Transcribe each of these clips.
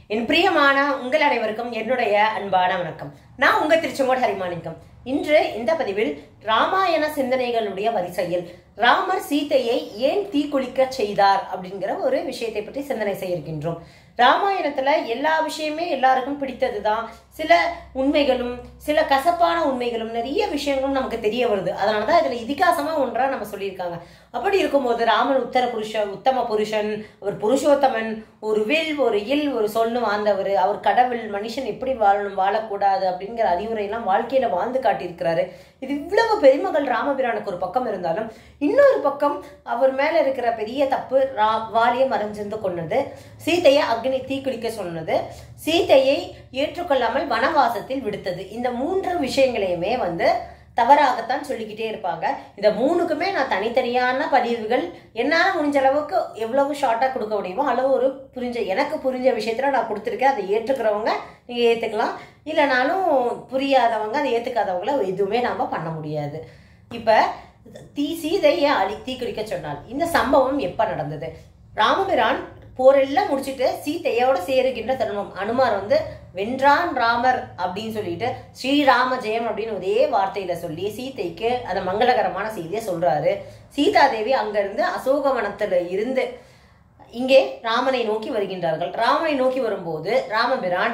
என் பிரியமான உங்கள் அனைவருக்கும் என்னுடைய அன்பான வணக்கம் நான் உங்க திருச்செங்கோடு ஹரிமாணிக்கம் இன்று இந்த பதிவில் ராமாயண சிந்தனைகளுடைய வரிசையில் ராமர் சீதையை ஏன் தீக்குளிக்க செய்தார் அப்படிங்கிற ஒரு விஷயத்தை பற்றி சிந்தனை செய்ய இருக்கின்றோம் ராமாயணத்துல எல்லா விஷயமே எல்லாருக்கும் பிடித்ததுதான் சில உண்மைகளும் சில கசப்பான உண்மைகளும் நிறைய விஷயங்களும் நமக்கு தெரிய வருது அதனாலதான் இதுல இதிகாசமா ஒன்றா நம்ம சொல்லியிருக்காங்க அப்படி இருக்கும்போது ராமன் உத்தர புருஷ உத்தம புருஷன் அவர் புருஷோத்தமன் ஒரு வில் ஒரு இல் ஒரு சொல்னு வாழ்ந்தவர் அவர் கடவுள் மனுஷன் எப்படி வாழணும் வாழக்கூடாது அப்படிங்கிற அறிவுரையெல்லாம் வாழ்க்கையில வாழ்ந்து காட்டியிருக்கிறாரு இது இவ்வளவு பெருமகள் ராமபிரானுக்கு ஒரு பக்கம் இருந்தாலும் இன்னொரு பக்கம் அவர் மேல இருக்கிற பெரிய தப்பு ரா வாலிய மறைஞ்சிருந்து கொண்டது சீதையை அக்னி தீக்குளிக்க சொன்னது சீதையை ஏற்றுக்கொள்ளாமல் வனவாசத்தில் விடுத்தது இந்த மூன்று விஷயங்களையுமே வந்து தவறாகத்தான் சொல்லிக்கிட்டே இருப்பாங்க இந்த மூணுக்குமே நான் தனித்தனியான பதிவுகள் என்னால் முடிஞ்ச அளவுக்கு எவ்வளவு ஷார்ட்டாக கொடுக்க முடியுமோ அளவு ஒரு புரிஞ்ச எனக்கு புரிஞ்ச விஷயத்துல நான் கொடுத்துருக்கேன் அதை ஏற்றுக்கிறவங்க நீங்கள் ஏற்றுக்கலாம் இல்லைனாலும் புரியாதவங்க அதை ஏற்றுக்காதவங்கள எதுவுமே நாம் பண்ண முடியாது இப்போ தீ சீதையை அழி தீக்குளிக்க சொன்னாள் இந்த சம்பவம் எப்போ நடந்தது ராமபிரான் போரெல்லாம் முடிச்சுட்டு சீதையோட சேருகின்ற தருணம் அனுமார் வந்து வென்றான் ராமர் அப்படின்னு சொல்லிட்டு ஸ்ரீராம ஜெயம் அப்படின்னு ஒரே வார்த்தையில சொல்லி சீதைக்கு அந்த மங்களகரமான செய்தியை சொல்றாரு சீதாதேவி அங்கிருந்து அசோகவனத்துல இருந்து இங்கே ராமனை நோக்கி வருகின்றார்கள் ராமனை நோக்கி வரும்போது ராமபிரான்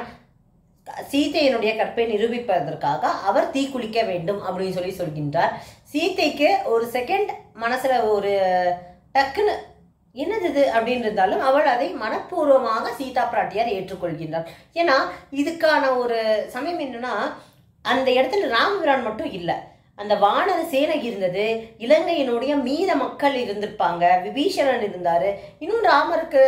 சீதையினுடைய கற்பை நிரூபிப்பதற்காக அவர் தீக்குளிக்க வேண்டும் அப்படின்னு சொல்லி சொல்கின்றார் சீதைக்கு ஒரு செகண்ட் மனசுல ஒரு டக்குன்னு என்னது இது அப்படின்னு இருந்தாலும் அவள் அதை மனப்பூர்வமாக சீதா பிராட்டியார் ஏற்றுக்கொள்கின்றார் ஏன்னா இதுக்கான ஒரு சமயம் என்னன்னா அந்த இடத்துல ராமபிரான் மட்டும் இல்லை அந்த வானர சேனை இருந்தது இலங்கையினுடைய மீத மக்கள் இருந்திருப்பாங்க விபீஷணன் இருந்தாரு இன்னும் ராமருக்கு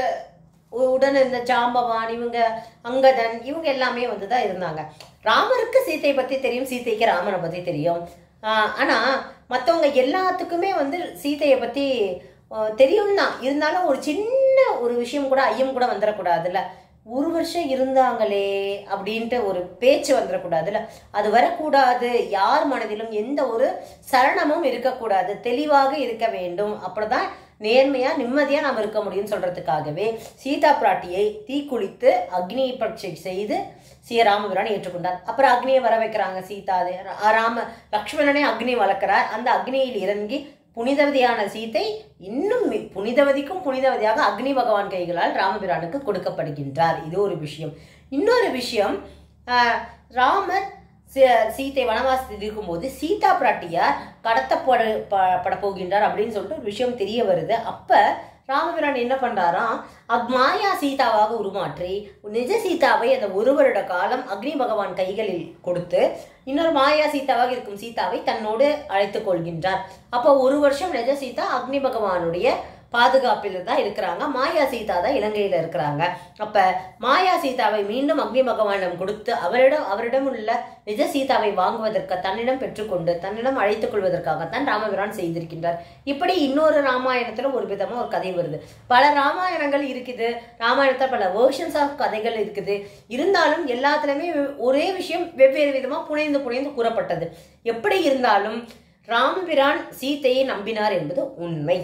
உடன் இருந்த ஜாம்பவான் இவங்க அங்கதன் இவங்க எல்லாமே வந்து தான் இருந்தாங்க ராமருக்கு சீத்தை பத்தி தெரியும் சீதைக்கு ராமனை பத்தி தெரியும் ஆஹ் ஆனா மற்றவங்க எல்லாத்துக்குமே வந்து சீதையை பத்தி ஆஹ் தெரியும் தான் இருந்தாலும் ஒரு சின்ன ஒரு விஷயம் கூட ஐயம் கூட வந்துடக்கூடாதுல்ல ஒரு வருஷம் இருந்தாங்களே அப்படின்ட்டு ஒரு பேச்சு வந்துடக்கூடாதுல்ல அது வரக்கூடாது யார் மனதிலும் எந்த ஒரு சரணமும் இருக்கக்கூடாது தெளிவாக இருக்க வேண்டும் அப்படிதான் நேர்மையா நிம்மதியா நாம் இருக்க முடியும்னு சொல்றதுக்காகவே சீதா பிராட்டியை தீக்குளித்து அக்னி பட்சை செய்து ஸ்ரீராமபிரான் ஏற்றுக்கொண்டார் அப்புறம் அக்னியை வர வைக்கிறாங்க சீதா ராம லக்ஷ்மணனே அக்னி வளர்க்கிறார் அந்த அக்னியில் இறங்கி புனிதவதியான சீத்தை இன்னும் மி- புனிதவதிக்கும் புனிதவதியாக அக்னி பகவான் கைகளால் ராமபிரானுக்கு கொடுக்கப்படுகின்றார் இது ஒரு விஷயம் இன்னொரு விஷயம் ஆஹ், ராமர் சீ- சீத்தை வனவாசத்தில் இருக்கும்போது சீதா பிராட்டியார் கடத்தப்பட ப- பட போகின்றார் அப்படின்னு சொல்லிட்டு ஒரு விஷயம் தெரிய வருது அப்ப ராமபிரான் என்ன பண்றாராம் அக் மாயா சீதாவாக உருமாற்றி நிஜ சீதாவை அந்த ஒரு வருட காலம் அக்னி பகவான் கைகளில் கொடுத்து இன்னொரு மாயா சீதாவாக இருக்கும் சீதாவை தன்னோடு அழைத்துக் கொள்கின்றார் அப்போ ஒரு வருஷம் நிஜ சீதா அக்னி பகவானுடைய பாதுகாப்பில் தான் இருக்கிறாங்க மாயா சீதா தான் இலங்கையில இருக்கிறாங்க அப்ப மாயா சீதாவை மீண்டும் அக்னி பகவானிடம் கொடுத்து அவரிடம் அவரிடம் உள்ள நிஜ சீதாவை வாங்குவதற்கு தன்னிடம் பெற்றுக்கொண்டு தன்னிடம் அழைத்துக் கொள்வதற்காகத்தான் ராமபிரான் செய்திருக்கின்றார் இப்படி இன்னொரு ராமாயணத்துல ஒரு விதமா ஒரு கதை வருது பல ராமாயணங்கள் இருக்குது ராமாயணத்துல பல வேர்ஷன்ஸ் ஆஃப் கதைகள் இருக்குது இருந்தாலும் எல்லாத்துலயுமே ஒரே விஷயம் வெவ்வேறு விதமா புனைந்து புனைந்து கூறப்பட்டது எப்படி இருந்தாலும் ராமபிரான் சீதையை நம்பினார் என்பது உண்மை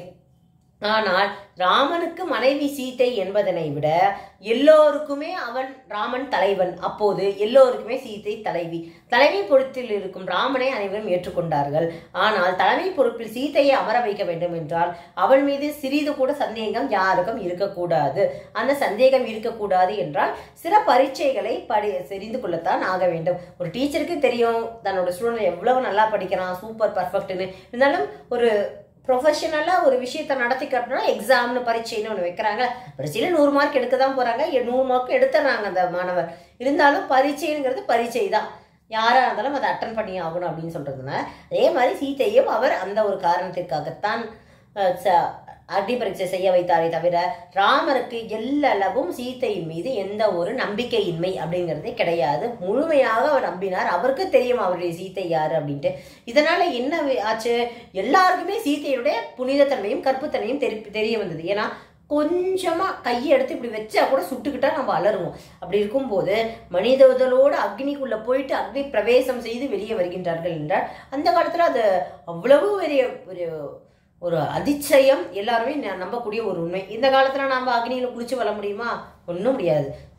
ஆனால் ராமனுக்கு மனைவி சீதை என்பதனை விட எல்லோருக்குமே அவன் ராமன் தலைவன் அப்போது எல்லோருக்குமே சீதை தலைவி தலைமை பொறுப்பில் இருக்கும் ராமனை அனைவரும் ஏற்றுக்கொண்டார்கள் ஆனால் தலைமை பொறுப்பில் சீதையை அமர வைக்க வேண்டும் என்றால் அவள் மீது சிறிது கூட சந்தேகம் யாருக்கும் இருக்கக்கூடாது அந்த சந்தேகம் இருக்கக்கூடாது என்றால் சில பரீட்சைகளை படி தெரிந்து கொள்ளத்தான் ஆக வேண்டும் ஒரு டீச்சருக்கு தெரியும் தன்னோட ஸ்டூடெண்ட் எவ்வளவு நல்லா படிக்கிறான் சூப்பர் பர்ஃபெக்ட்னு இருந்தாலும் ஒரு ப்ரொஃபஷனலாக ஒரு விஷயத்த நடத்தி காட்டணும்னா எக்ஸாம்னு பரீட்சைன்னு ஒன்று வைக்கிறாங்க பரீட்சையில் நூறு மார்க் எடுக்க தான் போகிறாங்க நூறு மார்க் எடுத்துடுறாங்க அந்த மாணவர் இருந்தாலும் பரீட்சைங்கிறது பரீட்சை தான் யாராக இருந்தாலும் அதை அட்டன் பண்ணி ஆகணும் அப்படின்னு சொல்கிறதுனால அதே மாதிரி சீத்தையும் அவர் அந்த ஒரு காரணத்திற்காகத்தான் அஹ், ச- அக்னி பரீட்சை செய்ய வைத்தாரே தவிர ராமருக்கு எல்லளவும் சீத்தையின் மீது எந்த ஒரு நம்பிக்கையின்மை அப்படிங்கிறதே கிடையாது முழுமையாக அவர் நம்பினார் அவருக்கு தெரியும் அவருடைய சீத்தை யாரு அப்படின்ட்டு இதனால என்ன வி- ஆச்சு எல்லாருக்குமே சீத்தையுடைய புனிதத்தன்மையும் கற்புத்தன்மையும் தெரி தெரிய வந்தது ஏன்னா கொஞ்சமா கையை எடுத்து இப்படி வச்சா கூட சுட்டுக்கிட்டா நம்ம அலறுவோம் அப்படி இருக்கும்போது மனித உடலோடு அக்னிக்குள்ள போயிட்டு அக்னி பிரவேசம் செய்து வெளியே வருகின்றார்கள் என்றால் அந்த காலத்துல அது அவ்வளவு பெரிய ஒரு ஒரு அதிசயம் எல்லாருமே ந- நம்பக்கூடிய ஒரு உண்மை இந்த காலத்துல நாம அக்னியில குளிச்சு வர முடியுமா ஒன்றும் முடியாது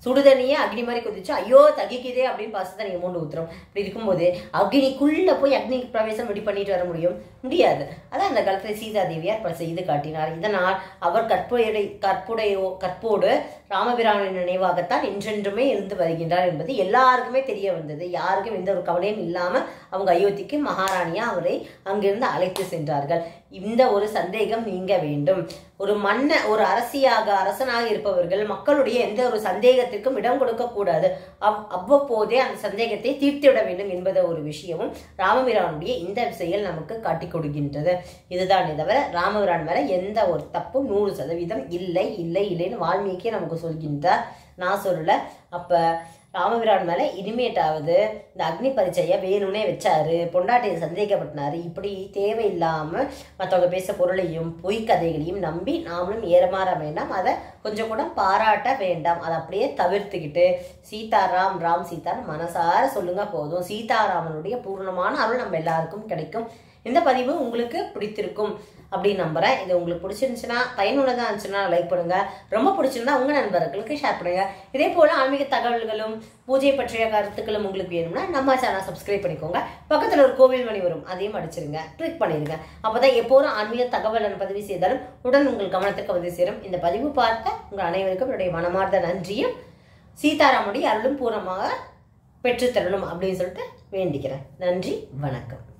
சுடுதண்ணியே அக்னி மாதிரி கொதிச்சு ஐயோ தகிக்குதே அப்படின்னு பசு தண்ணியை மூண்டு ஊத்துறோம் இப்படி இருக்கும்போது அக்னிக்குள்ள போய் அக்னி பிரவேசம் எப்படி பண்ணிட்டு வர முடியும் முடியாது அதான் அந்த காலத்துல சீதா தேவியார் பல செய்து காட்டினார் இதனால் அவர் கற்புடை கற்புடையோ கற்போடு ராமபிரானின் நினைவாகத்தான் என்றென்றுமே இருந்து வருகின்றார் என்பது எல்லாருக்குமே தெரிய வந்தது யாருக்கும் எந்த ஒரு கவலையும் இல்லாம அவங்க அயோத்திக்கு மகாராணியா அவரை அங்கிருந்து அழைத்து சென்றார்கள் இந்த ஒரு சந்தேகம் நீங்க வேண்டும் ஒரு மன்ன ஒரு அரசியாக அரசனாக இருப்பவர்கள் மக்களுடைய எந்த ஒரு சந்தேகத்திற்கும் இடம் கொடுக்க கூடாது அவ் அவ்வப்போதே அந்த சந்தேகத்தை தீர்த்துவிட வேண்டும் என்பத ஒரு விஷயமும் ராமபிரானுடைய இந்த செயல் நமக்கு காட்டிக் கொடுக்கின்றது இதுதான் தவிர ராமபிரான் மேல எந்த ஒரு தப்பும் நூறு சதவீதம் இல்லை இல்லை இல்லைன்னு வால்மீகி நமக்கு சொல்கின்றார் நான் சொல்லல அப்ப ராமபிரான் மேல இனிமேட்டாவது இந்த அக்னி பரீட்சையை வேணும்னே வச்சாரு பொண்டாட்டியை சந்தேகப்பட்டினாரு இப்படி தேவையில்லாம மற்றவங்க பேச பொருளையும் பொய் கதைகளையும் நம்பி நாமளும் ஏறமாற வேண்டாம் அதை கொஞ்சம் கூட பாராட்ட வேண்டாம் அதை அப்படியே தவிர்த்துக்கிட்டு சீதாராம் ராம் சீதான்னு மனசார சொல்லுங்க போதும் சீதாராமனுடைய பூர்ணமான அருள் நம்ம எல்லாருக்கும் கிடைக்கும் இந்த பதிவு உங்களுக்கு பிடித்திருக்கும் அப்படின்னு நம்புறேன் இது உங்களுக்கு பிடிச்சிருந்துச்சுன்னா பயனுள்ளதா இருந்துச்சுன்னா லைக் பண்ணுங்க ரொம்ப பிடிச்சிருந்தா உங்க நண்பர்களுக்கு ஷேர் பண்ணுங்க இதே போல ஆன்மீக தகவல்களும் பூஜை பற்றிய கருத்துக்களும் உங்களுக்கு வேணும்னா நம்ம சேனல் சப்ஸ்கிரைப் பண்ணிக்கோங்க பக்கத்துல ஒரு கோவில் மணி வரும் அதையும் அடிச்சிருங்க கிளிக் பண்ணிருங்க அப்பதான் எப்போதும் ஆன்மீக தகவல் நான் பதிவு செய்தாலும் உடன் உங்கள் கவனத்துக்கு வந்து சேரும் இந்த பதிவு பார்த்த உங்கள் அனைவருக்கும் என்னுடைய மனமார்ந்த நன்றியும் சீதாராமுடைய அருளும் பூர்ணமாக பெற்றுத்தரணும் அப்படின்னு சொல்லிட்டு வேண்டிக்கிறேன் நன்றி வணக்கம்